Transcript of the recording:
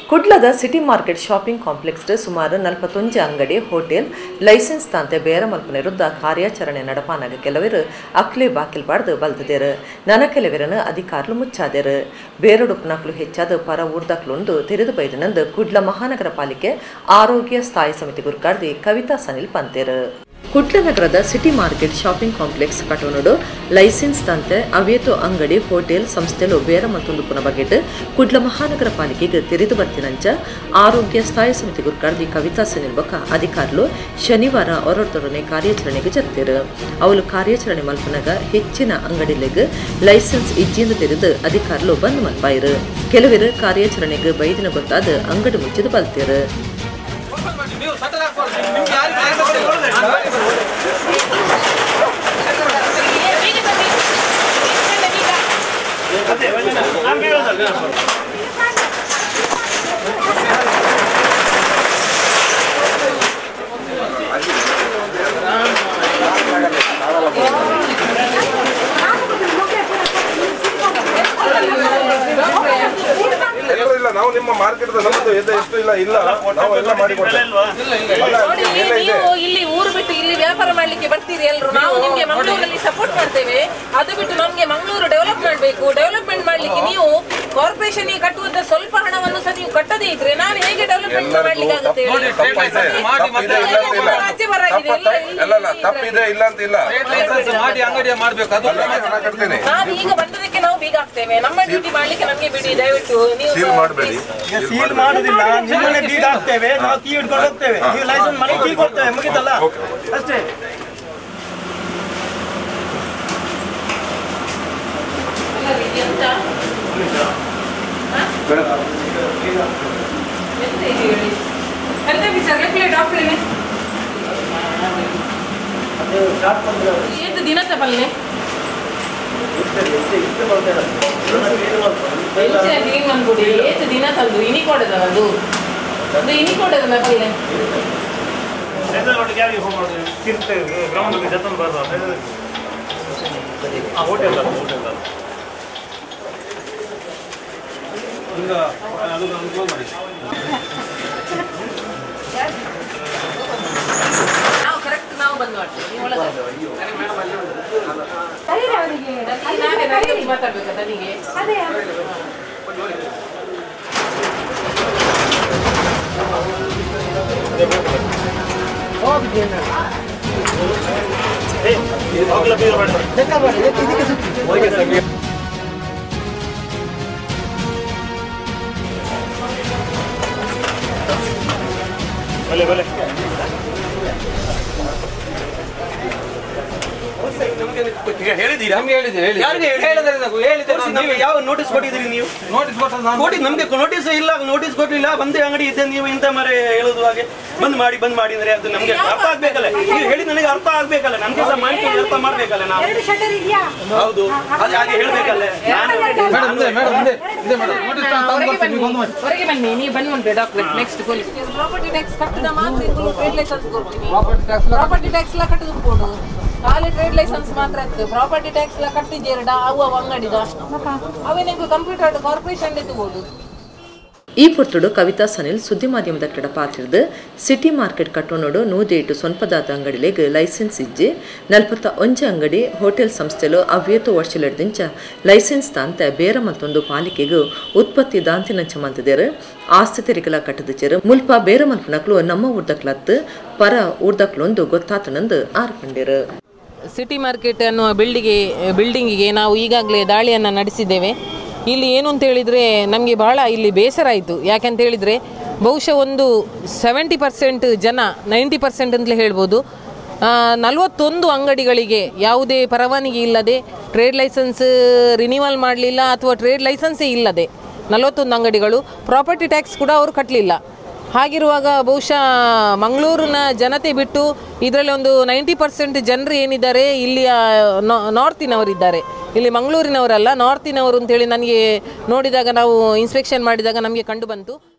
ಕುಡ್ಲದ city market shopping complex ಸುಮಾರು ನಲವತ್ತೊಂಜು ಅಂಗಡಿ ಹೋಟೆಲ್ ಲೈಸೆನ್ಸ್ ತಾಂತೆ ಬೇರೆ ಮಲ್ಪನ ವಿರುದ್ಧ ಕಾರ್ಯಾಚರಣೆ ನಡಪಾನಾಗ ಕೆಲವರು ಅಕ್ಲೆ ಬಾಕಿಲ್ ಬಾಡ್ದು ಬಲ್ತದೇರು ನನ ಕೆಲವರನ್ನು ಅಧಿಕಾರುలు ಮುಚ್ಚಾದೇರು ಬೇರೊಡುಪ್ನಕ್ಲು ಹೆಚ್ಚಾದ ಪರ ಊರ್ದಕ್ಲೊಂದು ತೆರೆದು ಬೈದನಂದು ಕುಡ್ಲ ಮಹಾನಗರ ಪಾಲಿಕೆ ಆರೋಗ್ಯ ಸ್ಥಾಯಿ ಸಮಿತಿ ಗುರ್ಕಾರ್ದಿ ಕವಿತಾ ಸನಿಲ್ ಪಂತೇರು ಕುಡ್ಲ ನಗರದ ಸಿಟಿ ಮಾರ್ಕೆಟ್ ಶಾಪಿಂಗ್ ಕಾಂಪ್ಲೆಕ್ಸ್ ಕಟೋನುಡು ಲೈಸೆನ್ಸ್ ತಂತೆ ಅವೇತು ಅಂಗಡಿ ಹೋಟೆಲ್ ಸಂಸ್ಥೆಲು ಬೇರೆ ಮತ್ತೊಂದು ಪುನ ಬಗೆಟ್ ಕುಡ್ಲ ಮಹಾನಗರ ಪಾಲಿಕೆಗೆ ತೆರೆದು ಬರ್ತಿನಂಚ ಆರೋಗ್ಯ ಸ್ಥಾಯಿ ಸಮಿತಿ ಗುರ್ಕಾರ್ದಿ ಕವಿತಾ ಸನಿಲ್ಬಕ ಅಧಿಕಾರುలు ಶನಿವಾರ ಹೊರಟೊಡನೆ ಕಾರ್ಯಾಚರಣೆಗೆ ಜರ್ತಿರು ಅವಳು ಕಾರ್ಯಾಚರಣೆ ಮಲ್ಪನಾಗ ಹೆಚ್ಚಿನ ಅಂಗಡಿಲೆಗ್ ಲೈಸೆನ್ಸ್ ಇಜ್ಜಿಂದ ತೆರೆದು ಅಧಿಕಾರುలు ಬಂದ್ ಮಲ್ಪಾಯಿರು ಕೆಲವರು ಕಾರ್ಯಾಚರಣೆಗೆ ಬೈದಿನ ಗೊತ್ತಾದ ಅಂಗಡಿ ಮುಚ್ಚಿದ ಬಲ್ತಿರು ನೀವು ಸಟಲ್ ಹಾಕ್ಬಾರ್ದು ನಿಮ್ಗೆ ಯಾರು ಎಲ್ಲರೂ ಇಲ್ಲ ನಾವು ನಿಮ್ಮ ಮಾರ್ಕೆಟ್ ನಮ್ಮದು ಇದೆ ಎಷ್ಟು ಇಲ್ಲ ಇಲ್ಲ ನಾವು ಎಲ್ಲ ಮಾಡಿಕೊಡ್ತೇವೆ ಅಲ್ಲ, ನೋಡಿ ಎಲ್ಲ ಇದೆ ನೀವು ಇಲ್ಲಿ ಊರು ಬಿಟ್ಟು ಇಲ್ಲಿ ವ್ಯಾಪಾರ ಮಾಡ್ಲಿಕ್ಕೆ ಬರ್ತೀರಿ ಎಲ್ರು ನಾವು ನಿಮ್ಗೆ ಮಂಗಳೂರಲ್ಲಿ ಸಪೋರ್ಟ್ ಮಾಡ್ತೇವೆ ಅದು ಬಿಟ್ಟು ನಮ್ಗೆ ಮಂಗಳೂರು ಡೆವಲಪ್ ಮಾಡಬೇಕು ಡೆವಲಪ್ಮೆಂಟ್ ಮಾಡ್ಲಿಕ್ಕೆ ನೀವು ಕಾರ್ಪೊರೇಷನ್ ಕಟ್ಟುವಂತ ಸ್ವಲ್ಪ ಹಣವನ್ನು ಸಹ ನೀವು ಕಟ್ಟದೇ ಇದ್ರೆ ನಾವು ಹೇಗೆ ಡೆವಲಪ್ಮೆಂಟ್ ಎಲ್ಲರಿಗೂ ಮಾಡ್ಲಿಕ್ಕೆ ಆಗುತ್ತೆ ತಪ್ಪು ಹೇಳಿ? ತಪ್ಪಿದೆ ಮಾಡಿ ತಪ್ಪಿದೆ ಇಲ್ಲ ಅಂತ ಇಲ್ಲ ರಾಜ್ಯ ಬರಾಗಿದೆ, ಎಲ್ಲ ಇಲ್ಲಿ- ಅಲ್ಲ ಅಲ್ಲ ತಪ್ಪಿದೆ ಇಲ್ಲ ಅಂತ ಇಲ್ಲ ಲೈಸೆನ್ಸ್ ಮಾಡಿ ಅಂಗಡಿಯ ಮಾಡ್ಬೇಕು ಅದು ಅಲ್ಲ ಹಣ ಕಟ್ತೇನೆ ನಾವು ಈಗ ಬಂದದಕ್ಕೆ ನಾವು ಬೀಗ ಹಾಕ್ತೇವೆ ನಮ್ಮ ಡ್ಯೂಟಿ ಮಾಡ್ಲಿಕ್ಕೆ ನಮ್ಗೆ ಬಿಡಿ ದಯವಿಟ್ಟು ನೀವು ಸೀಲ್ ಮಾಡಬೇಡಿ ಈಗ ಸೀಲ್ ಮಾಡುದಿಲ್ಲ ನಿಮ್ಮನ್ನೇ ಬೀಗ ಹಾಕ್ತೇವೆ ನಾವು ಕೀ ಹಿಡ್ಕೊಂಡು ಹೋಗ್ತೇವೆ ನೀವು ಲೈಸೆನ್ಸ್ ಮನೆ ಕೀ ಕೊಡ್ತೇವೆ ಮುಗಿತಲ್ಲ ಅಷ್ಟೇ ಅಲ್ಲ ರೀ, ಎಂತ ಹ? ಎಂತ ಇದು ಹೇಳಿ ಹೆಲ್ತ್ ಆಫೀಸರ್ ಲೆಕ್ಕಲೆ ಡಾಕ್ಟ್ರೇನೆ ಏತು ದಿನ ತಪಲ್ಲೆ ಹಿಂಗ್ ಅನ್ಬಿಡಿ ಏತು ದಿನ ತಂದು ಇನಿ ಕೊಡದ ಅದು ಅದು ಇನಿ ಕೊಡದಲ್ಲ ಪಲ್ಲೆ ನಾವು ಕರೆಕ್ಟ್ ನಾವು ಬಂದು ಮಾಡ್ತೇವೆ ನೀವು ಒಳಗೆ ನಾವೇ ನಾವೇ ಮಾತಾಡ್ಬೇಕಾ ತನಿಗೆ ಹೇಳಿದ್ದೀರಾ ನಮ್ಗೆ ಹೇಳಿದ್ದೀರಿ ಹೇಳಿ ಯಾರಿಗೆ ಹೇಳಿ? ಹೇಳಿದ್ರೆ ನಾವು ಹೇಳಿದ್ರೆ ತೋರಿಸಿ ನಮ್ಗೆ ಯಾವ ನೋಟಿಸ್ ಕೊಟ್ಟಿದ್ದೀರಿ ನೀವು ನೋಟಿಸ್ ಕೊಟ್ಟದ್ದು ನಾನು ಕೊಡಿ ನಮ್ಗೆ ನೋಟಿಸ್ ಇಲ್ಲ ನೋಟಿಸ್ ಕೊಟ್ಟಿಲ್ಲ ಬಂದೇ ಅಂಗಡಿ ಇದ್ದೆ ನೀವು ಇಂಥ ಮರೆ ಹೇಳುದು ಹಾಗೆ ಬಂದ್ ಮಾಡಿ ಬಂದ್ ಮಾಡಿ ಅಂದ್ರೆ ಅದು ನಮ್ಗೆ ಅರ್ಥ ಆಗ್ಬೇಕಲ್ಲ ನೀವು ಹೇಳಿ ನನಗೆ ಅರ್ಥ ಆಗ್ಬೇಕಲ್ಲ ನಮ್ಗೆ ಸಹ ಮಾಹಿತಿ ಅರ್ಥ ಮಾಡ್ಬೇಕಲ್ಲ ನಾವು ಎರಡು ಶಟರ್ ಇದೆಯಾ ಹೌದು ಅದು ಹಾಗೆ ಹೇಳ್ಬೇಕಲ್ಲ ನಾನು ಮೇಡಮ್ ಇದೆ ಮೇಡಮ್ ಇದೆ ಇದೆ ಮೇಡಮ್ ನೋಟಿಸ್ ತಂದು ಹೊರಗೆ ಬರ್ತೀನಿ ಬನ್ನಿ ನೀವು ಬಂದು ಮಾಡಿ ಹೊರಗೆ ಬನ್ನಿ ನೀವು ಬನ್ನಿ ಉಂಟು doctor next police property tax ಕಟ್ಟದ ಮಾತ್ರ ಟ್ರೇಡ್ ಲೈಸೆನ್ಸ್ ಕೊಡ್ತೀನಿ ಪ್ರಾಪರ್ಟಿ ಟ್ಯಾಕ್ಸ್ ಪ್ರಾಪರ್ಟಿ ಟ್ಯಾಕ್ಸ್ ಎಲ್ಲ ಕಟ್ಟದು ಕೊಡು ಖಾಲಿ ಟ್ರೇಡ್ ಲೈಸೆನ್ಸ್ ಮಾತ್ರ ಇತ್ತು ಪ್ರಾಪರ್ಟಿ ಟ್ಯಾಕ್ಸ್ ಎಲ್ಲ ಕಟ್ಟಿದ್ದೀರಡ ಅವು ಅವು ಅಂಗಡಿದು ಅಷ್ಟು ಅವೇ ನಿಮ್ಗೆ ಕಂಪ್ಯೂಟರ್ ಕಾರ್ಪೊರೇಷನ್ ತಗೋದು ಈ ಪೊರ್ತುಡು ಕವಿತಾ ಸನಿಲ್ ಸುದ್ದಿ ಮಾಧ್ಯಮದ ಕೆಡ ಪಾತ್ರದ ಸಿಟಿ ಮಾರ್ಕೆಟ್ ಕಟ್ಟೋನೋಡು ನೂದೇಟು ಸೊನ್ಪದಾದ ಅಂಗಡಿಲೆಗ್ ಲೈಸೆನ್ಸ್ ಇಜ್ಜಿ ನಲ್ಪತ್ತ ಒಂಜಿ ಅಂಗಡಿ ಹೋಟೆಲ್ ಸಂಸ್ಥೆಲು ಅವ್ಯೇತು ವರ್ಷಲೆಡ್ದಿಂಚ ಲೈಸೆನ್ಸ್ ತಾಂತ ಬೇರೆ ಮತ್ತೊಂದು ಪಾಲಿಕೆಗೂ ಉತ್ಪತ್ತಿ ದಾಂತಿನಂಚ ಮಂತದೇರು ಆಸ್ತಿ ತೆರಿಗೆಲ ಕಟ್ಟದಚೇರು ಮುಲ್ಪ ಬೇರೆ ಮಲ್ಪನಕ್ಲು ನಮ್ಮ ಊರ್ದಕ್ಲತ್ತು ಪರ ಊರ್ದಕ್ಲೊಂದು ಗೊತ್ತಾತನಂದು ಆರ್ಪಂಡಿರು ಸಿಟಿ ಮಾರ್ಕೆಟ್ ಅನ್ನುವ ಬಿಲ್ಡಿಗೆ ಬಿಲ್ಡಿಂಗಿಗೆ ನಾವು ಈಗಾಗಲೇ ದಾಳಿಯನ್ನು ನಡೆಸಿದ್ದೇವೆ ಇಲ್ಲಿ ಏನು ಅಂತ ಹೇಳಿದರೆ ನಮಗೆ ಬಹಳ ಇಲ್ಲಿ ಬೇಸರ ಆಯಿತು ಯಾಕೆಂತ ಹೇಳಿದರೆ ಬಹುಶಃ ಒಂದು ಸೆವೆಂಟಿ ಪರ್ಸೆಂಟ್ ಜನ ನೈಂಟಿ ಪರ್ಸೆಂಟ್ ಅಂತಲೇ ಹೇಳ್ಬೋದು ಆ, ನಲವತ್ತೊಂದು ಅಂಗಡಿಗಳಿಗೆ ಯಾವುದೇ ಪರವಾನಗಿ ಇಲ್ಲದೆ ಟ್ರೇಡ್ ಲೈಸೆನ್ಸ್ ರಿನಿವಲ್ ಮಾಡಲಿಲ್ಲ ಅಥವಾ ಟ್ರೇಡ್ ಲೈಸೆನ್ಸೇ ಇಲ್ಲದೆ ನಲವತ್ತೊಂದು ಅಂಗಡಿಗಳು ಪ್ರಾಪರ್ಟಿ ಟ್ಯಾಕ್ಸ್ ಕೂಡ ಅವರು ಕಟ್ಟಲಿಲ್ಲ ಹಾಗಿರುವಾಗ ಬಹುಶಃ ಮಂಗಳೂರಿನ ಜನತೆ ಬಿಟ್ಟು ಇದರಲ್ಲಿ ಒಂದು ನೈಂಟಿ ಪರ್ಸೆಂಟ್ ಜನರು ಏನಿದ್ದಾರೆ ಇಲ್ಲಿಯ ನಾರ್ತಿನವರಿದ್ದಾರೆ ಇಲ್ಲಿ ಮಂಗಳೂರಿನವರಲ್ಲ ನಾರ್ತಿನವರು ಅಂತೇಳಿ ನನಗೆ ನೋಡಿದಾಗ ನಾವು ಇನ್ಸ್ಪೆಕ್ಷನ್ ಮಾಡಿದಾಗ ನಮಗೆ ಕಂಡು ಬಂತು